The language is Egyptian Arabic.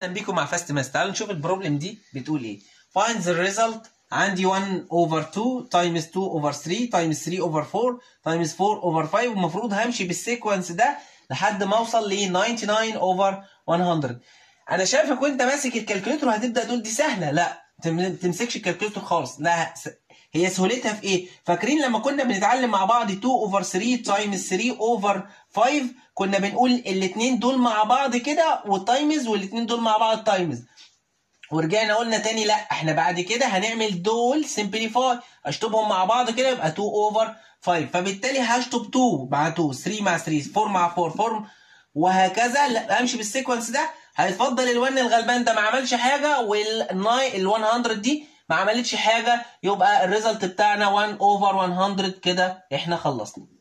اهلا بيكم مع فاست ماس تعالوا نشوف البروبلم دي بتقول ايه find the result عندي 1 over 2 times 2 over 3 times 3 over 4 times 4 over 5 والمفروض همشي بالسيكونس ده لحد ما اوصل ل 99 over 100 انا شايفك وانت ماسك الكالكوليتر هتبدا تقول دي سهله لا تم- تمسكش الكالكوليتر خالص لا س- هي سهولتها في ايه فاكرين لما كنا بنتعلم مع بعض 2 over 3 times 3 over 5 كنا بنقول الاثنين دول مع بعض كده والتايمز والاثنين دول مع بعض تايمز ورجعنا قلنا تاني لا احنا بعد كده هنعمل دول سمبليفاي اشطبهم مع بعض كده يبقى 2 اوفر 5 فبالتالي هشطب 2 مع 2 3 مع 3 4 مع 4 4 وهكذا لا امشي بالسيكونس ده هيتفضل الون الغلبان ده ما عملش حاجه والناي ال 100 دي ما عملتش حاجه يبقى الريزلت بتاعنا 1 اوفر 100 كده احنا خلصنا